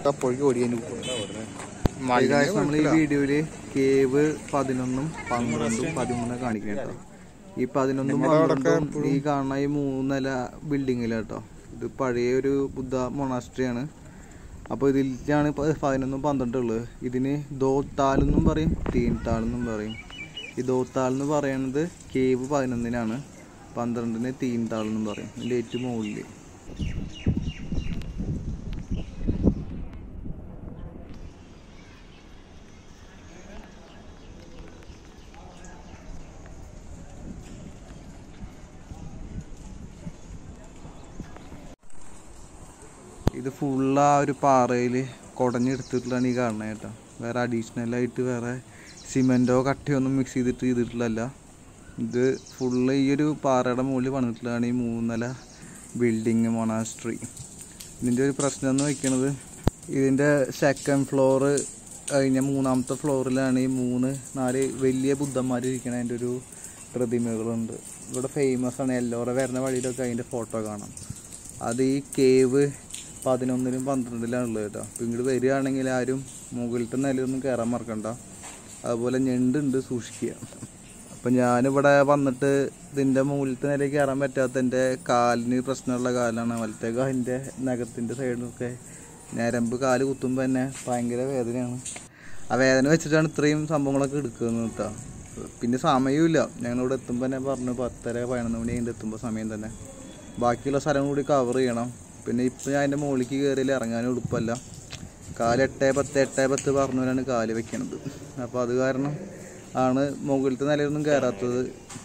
അപ്പോഴേക്കും ഓടി നമ്മൾ ഈ വീഡിയോയില് കേവ് പതിനൊന്നും പന്ത്രണ്ടും പതിമൂന്നും കാണിക്കണം കേട്ടോ ഈ പതിനൊന്നും പന്ത്രണ്ടും ഈ കാണുന്ന ഈ മൂന്നല ബിൽഡിങ്ങിലാട്ടോ ഇത് പഴയ ഒരു ബുദ്ധ മൊണാസ്ട്രി ആണ് അപ്പോൾ ഇതിലാണ് പ- പതിനൊന്നും പന്ത്രണ്ടും ഉള്ളത് ഇതിന് ദോത്താലെന്നും പറയും തീൻതാളെന്നും പറയും ഈ ദോത്താൽ എന്ന് പറയുന്നത് കേവ് പതിനൊന്നിനാണ് പന്ത്രണ്ടിന് തീൻതാളെന്നും പറയും ഇതിൻ്റെ ഏറ്റവും മുകളിൽ ഇത് ഫുള്ള് ആ ഒരു പാറയിൽ കുടഞ്ഞെടുത്തിട്ടുള്ളതാണ് ഈ കാണുന്നത് കേട്ടോ വേറെ അഡീഷണൽ ആയിട്ട് വേറെ സിമെൻറ്റോ കട്ടയോ ഒന്നും മിക്സ് ചെയ്തിട്ട് ചെയ്തിട്ടുള്ളതല്ല ഇത് ഫുള്ള് ഈ ഒരു പാറയുടെ മുകളിൽ പണിതിട്ടുള്ളതാണ് ഈ മൂന്നല ബിൽഡിങ് മൊണാസ്ട്രി ഇതിൻ്റെ ഒരു പ്രശ്നം എന്ന് വെക്കണത് ഇതിൻ്റെ സെക്കൻഡ് ഫ്ലോറ് കഴിഞ്ഞ മൂന്നാമത്തെ ഫ്ലോറിലാണ് ഈ മൂന്ന് നാല് വലിയ ബുദ്ധന്മാർ ഇരിക്കണ അതിൻ്റെ ഒരു പ്രതിമകളുണ്ട് ഇവിടെ ഫേമസ് ആണ് എല്ലാവരും വരുന്ന വഴിയിലൊക്കെ അതിൻ്റെ ഫോട്ടോ കാണാം അത് ഈ കേവ് പതിനൊന്നിലും പന്ത്രണ്ടിലാണ് ഉള്ളത് കേട്ടോ അപ്പം ഇങ്ങോട്ട് വരികയാണെങ്കിൽ ആരും മുകളിലത്തെ നിലയൊന്നും കയറാൻ മറക്കണ്ട അതുപോലെ ഞണ്ടുണ്ട് സൂക്ഷിക്കുക അപ്പം ഞാനിവിടെ വന്നിട്ട് ഇതിൻ്റെ മുകളിലത്തെ നിലയിൽ കയറാൻ പറ്റാത്ത എൻ്റെ കാലിന് പ്രശ്നമുള്ള കാലാണ് വലത്തെ കാലിൻ്റെ നഖത്തിൻ്റെ സൈഡിലൊക്കെ ഞരമ്പ് കാല് കുത്തുമ്പോൾ തന്നെ ഭയങ്കര വേദനയാണ് ആ വേദന വെച്ചിട്ടാണ് ഇത്രയും സംഭവങ്ങളൊക്കെ എടുക്കുന്നത് കേട്ടോ പിന്നെ സമയമില്ല ഞങ്ങളിവിടെ എത്തുമ്പോൾ തന്നെ പറഞ്ഞു പത്തര പതിനൊന്ന് മണി കഴിഞ്ഞിട്ട് എത്തുമ്പോൾ സമയം തന്നെ ബാക്കിയുള്ള സ്ഥലം കൂടി കവർ ചെയ്യണം പിന്നെ ഇപ്പം ഞാൻ അതിൻ്റെ മുകളിലേക്ക് കയറിയിൽ ഇറങ്ങാനും എളുപ്പമല്ല കാല് എട്ട് പത്ത് എട്ട് പത്ത് പറഞ്ഞവരാണ് കാല് വെക്കണത് അപ്പോൾ അത് കാരണം ആണ് മുകളിലത്തെ നിലയിലൊന്നും കയറാത്തത്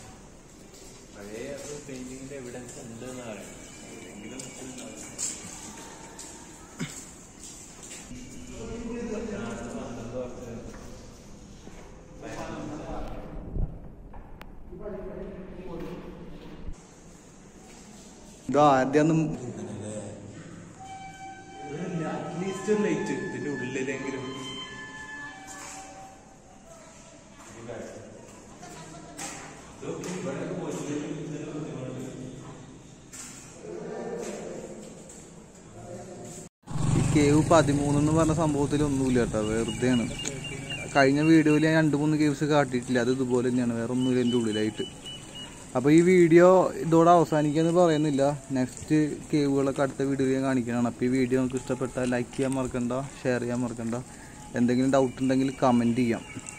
ഇത് ആദ്യം ലൈറ്റ് ഇതിന്റെ ഉള്ളിലെങ്കിലും ഈ കേവ് പതിമൂന്ന് എന്ന് പറഞ്ഞ സംഭവത്തിൽ ഒന്നുമില്ല കേട്ടോ വെറുതെയാണ് കഴിഞ്ഞ വീഡിയോയിൽ ഞാൻ രണ്ട് മൂന്ന് കേവ്സ് കാട്ടിയിട്ടില്ല അത് ഇതുപോലെ തന്നെയാണ് വേറെ ഒന്നുമില്ല എൻ്റെ ഉള്ളിലായിട്ട് അപ്പോൾ ഈ വീഡിയോ ഇതോടെ അവസാനിക്കാന്ന് പറയുന്നില്ല നെക്സ്റ്റ് കേവുകളൊക്കെ അടുത്ത വീഡിയോയിൽ ഞാൻ കാണിക്കുന്നതാണ് അപ്പോൾ ഈ വീഡിയോ നിങ്ങൾക്ക് ഇഷ്ടപ്പെട്ടാൽ ലൈക്ക് ചെയ്യാൻ മറക്കണ്ട ഷെയർ ചെയ്യാൻ മറക്കണ്ട എന്തെങ്കിലും ഡൗട്ട് ഉണ്ടെങ്കിൽ കമൻറ്റ് ചെയ്യാം